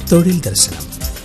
തൊഴിൽ ദർശനം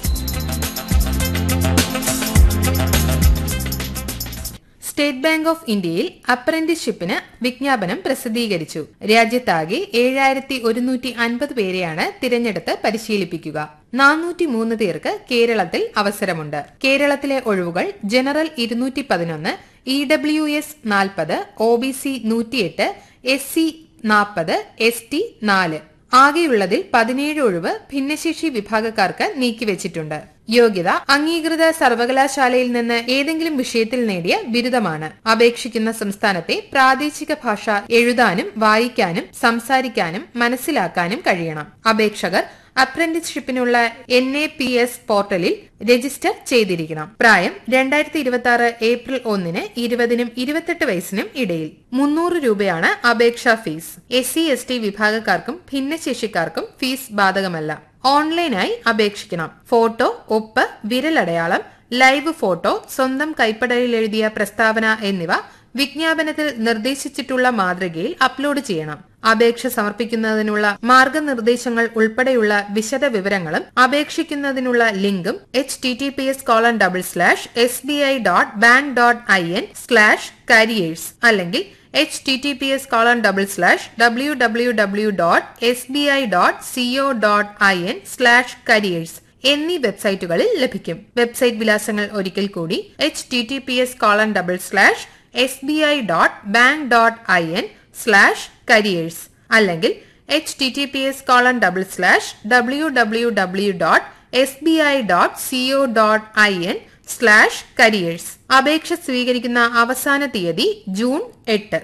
state bank of ഇന്ത്യയിൽ അപ്രന്റീസ്ഷിപ്പിന് വിജ്ഞാപനം പ്രസിദ്ധീകരിച്ചു രാജ്യത്താകെ ഏഴായിരത്തി ഒരുന്നൂറ്റി അൻപത് പേരെയാണ് തിരഞ്ഞെടുത്ത് പരിശീലിപ്പിക്കുക നാനൂറ്റി മൂന്ന് പേർക്ക് കേരളത്തിൽ അവസരമുണ്ട് കേരളത്തിലെ ഒഴിവുകൾ ജനറൽ ഇരുന്നൂറ്റി പതിനൊന്ന് ഇ ഡബ്ല്യു എസ് നാൽപ്പത് ഒ ബി സി നൂറ്റിയെട്ട് എസ് സി നാൽപ്പത് എസ് ടി നാല് ആകെയുള്ളതിൽ പതിനേഴ് ഒഴിവ് ഭിന്നശേഷി വിഭാഗക്കാർക്ക് നീക്കിവച്ചിട്ടുണ്ട് യോഗ്യത അംഗീകൃത സർവകലാശാലയിൽ നിന്ന് ഏതെങ്കിലും വിഷയത്തിൽ നേടിയ ബിരുദമാണ് അപേക്ഷിക്കുന്ന സംസ്ഥാനത്തെ പ്രാദേശിക ഭാഷ എഴുതാനും വായിക്കാനും സംസാരിക്കാനും മനസ്സിലാക്കാനും കഴിയണം അപേക്ഷകർ അപ്രന്റീസ്ഷിപ്പിനുള്ള എൻ എ പി എസ് പോർട്ടലിൽ രജിസ്റ്റർ ചെയ്തിരിക്കണം പ്രായം രണ്ടായിരത്തി ഇരുപത്തി ആറ് ഏപ്രിൽ ഒന്നിന് ഇരുപതിനും ഇരുപത്തെട്ട് വയസ്സിനും ഇടയിൽ മുന്നൂറ് രൂപയാണ് അപേക്ഷാ fees S C S T വിഭാഗക്കാർക്കും ഭിന്നശേഷിക്കാർക്കും ഫീസ് ബാധകമല്ല ഓൺലൈനായി അപേക്ഷിക്കണം ഫോട്ടോ ഒപ്പ് വിരലടയാളം ലൈവ് ഫോട്ടോ സ്വന്തം കൈപ്പടയിൽ എഴുതിയ പ്രസ്താവന എന്നിവ വിജ്ഞാപനത്തിൽ നിർദ്ദേശിച്ചിട്ടുള്ള മാതൃകയിൽ അപ്ലോഡ് ചെയ്യണം അപേക്ഷ സമർപ്പിക്കുന്നതിനുള്ള മാർഗനിർദ്ദേശങ്ങൾ ഉൾപ്പെടെയുള്ള വിശദ വിവരങ്ങളും അപേക്ഷിക്കുന്നതിനുള്ള ലിങ്കും H T T P S colon double slash S B I dot bank dot I N slash careers അല്ലെങ്കിൽ H T T P S colon double slash W W W dot S B I dot C O dot I N slash careers എന്നീ വെബ്സൈറ്റുകളിൽ ലഭിക്കും website വിലാസങ്ങൾ ഒരിക്കൽ കൂടി H T T P S colon double slash S B I dot bank dot I N slash careers അല്ലെങ്കിൽ H T T P S colon double slash W W W dot S B I dot C O dot I N slash careers അപേക്ഷ സ്വീകരിക്കുന്ന അവസാന തീയതി June എട്ട്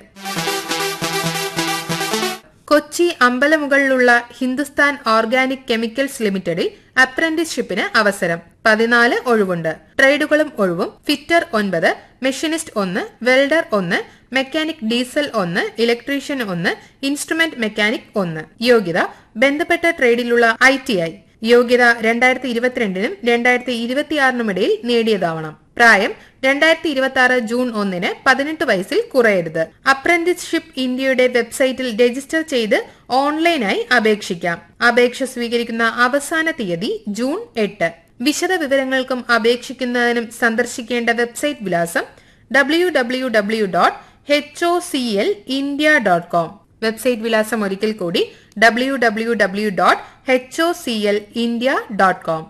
കൊച്ചി അമ്പലമുകളിലുള്ള Hindustan organic chemicals ലിമിറ്റഡിൽ അപ്രന്റീസ്ഷിപ്പിന് അവസരം പതിനാല് ഒഴിവുണ്ട് ട്രേഡുകളും ഒഴിവും ഫിറ്റർ ഒൻപത് മെഷീനിസ്റ്റ് ഒന്ന് വെൽഡർ ഒന്ന് മെക്കാനിക് ഡീസൽ ഒന്ന് ഇലക്ട്രീഷ്യൻ ഒന്ന് ഇൻസ്ട്രുമെന്റ് മെക്കാനിക് ഒന്ന് യോഗ്യത ബന്ധപ്പെട്ട ട്രേഡിലുള്ള ഐ ടി ഐ യോഗ്യത രണ്ടായിരത്തി ഇരുപത്തിരണ്ടിനും രണ്ടായിരത്തി ഇരുപത്തിയാറിനും ഇടയിൽ നേടിയതാവണം പ്രായം രണ്ടായിരത്തി ഇരുപത്തി ആറ് ജൂൺ ഒന്നിന് പതിനെട്ട് വയസ്സിൽ കുറയരുത് അപ്രന്റീസ്ഷിപ്പ് ഇന്ത്യയുടെ വെബ്സൈറ്റിൽ രജിസ്റ്റർ ചെയ്ത് ഓൺലൈനായി അപേക്ഷിക്കാം അപേക്ഷ സ്വീകരിക്കുന്ന അവസാന തീയതി ജൂൺ എട്ട് വിശദ വിവരങ്ങൾക്കും അപേക്ഷിക്കുന്നതിനും സന്ദർശിക്കേണ്ട വെബ്സൈറ്റ് വിലാസം W W W dot H O C L India dot com website വിലാസം ഒരിക്കൽ കൂടി W W W dot H O C L India dot com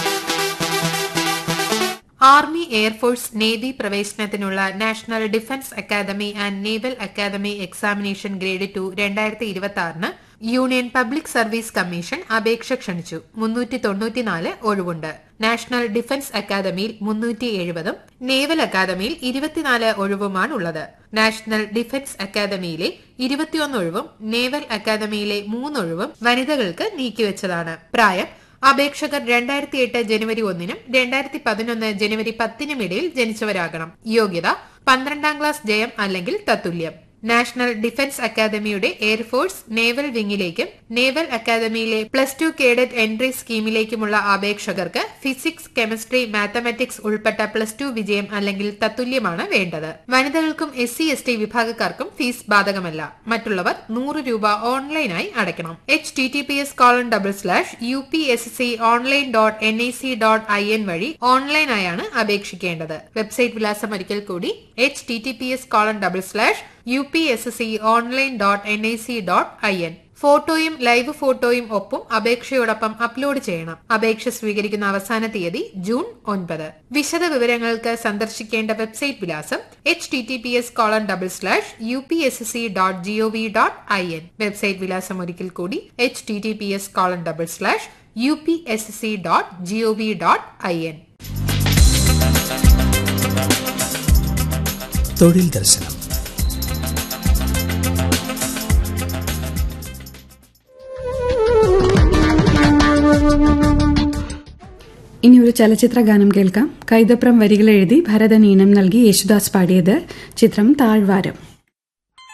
army air force navy പ്രവേശനത്തിനുള്ള national defence academy and naval academy examination grade two രണ്ടായിരത്തി ഇരുപത്തി ആറിന് union public service commission അപേക്ഷ ക്ഷണിച്ചു മുന്നൂറ്റി തൊണ്ണൂറ്റിനാല് ഒഴിവുണ്ട് നാഷണൽ ഡിഫൻസ് അക്കാദമിയിൽ മുന്നൂറ്റി എഴുപതും നേവൽ അക്കാദമിയിൽ ഇരുപത്തിനാല് ഒഴിവുമാണുള്ളത് നാഷണൽ ഡിഫൻസ് അക്കാദമിയിലെ ഇരുപത്തിയൊന്ന് ഒഴിവും നേവൽ അക്കാദമിയിലെ മൂന്നൊഴിവും വനിതകൾക്ക് നീക്കിവച്ചതാണ് പ്രായം അപേക്ഷകർ രണ്ടായിരത്തി എട്ട് ജനുവരി ഒന്നിനും രണ്ടായിരത്തി പതിനൊന്ന് ജനുവരി പത്തിനും ഇടയിൽ ജനിച്ചവരാകണം യോഗ്യത പന്ത്രണ്ടാം ക്ലാസ് ജയം അല്ലെങ്കിൽ തത്തുല്യം നാഷണൽ ഡിഫൻസ് അക്കാദമിയുടെ എയർഫോഴ്സ് നേവൽ വിങ്ങിലേക്കും നേവൽ അക്കാദമിയിലെ പ്ലസ് ടു കേഡറ്റ് എൻട്രി സ്കീമിലേക്കുമുള്ള അപേക്ഷകർക്ക് ഫിസിക്സ് കെമിസ്ട്രി മാത്തമാറ്റിക്സ് ഉൾപ്പെട്ട പ്ലസ് ടു വിജയം അല്ലെങ്കിൽ തത്തുല്യമാണ് വേണ്ടത് വനിതകൾക്കും എസ് സി എസ് ടി വിഭാഗക്കാർക്കും ഫീസ് ബാധകമല്ല മറ്റുള്ളവർ നൂറ് രൂപ ഓൺലൈനായി അടയ്ക്കണം H T T P S colon double slash U P S C online dot N I C dot I N വഴി ഓൺലൈനായാണ് അപേക്ഷിക്കേണ്ടത് വെബ്സൈറ്റ് വിലാസം ഒരിക്കൽ കൂടി H T T P S colon double slash U P S C online dot N I C dot I N ഫോട്ടോയും live ഫോട്ടോയും ഒപ്പം അപേക്ഷയോടൊപ്പം upload ചെയ്യണം അപേക്ഷ സ്വീകരിക്കുന്ന അവസാന തീയതി ജൂൺ ഒൻപത് വിശദ വിവരങ്ങൾക്ക് സന്ദർശിക്കേണ്ട വെബ്സൈറ്റ് വിലാസം H T T P S colon double slash U P S C dot G O V dot I N website വിലാസം ഒരിക്കൽ കൂടി H T T P S colon double slash U P S C dot G O V dot I N തൊഴിൽ ദർശനം ഇനി ഒരു ചലച്ചിത്ര ഗാനം കേൾക്കാം കൈതപ്രം വരികൾ എഴുതി ഭരതൻ ഈണം നൽകി യേശുദാസ് പാടിയത് ചിത്രം താഴ്വാരം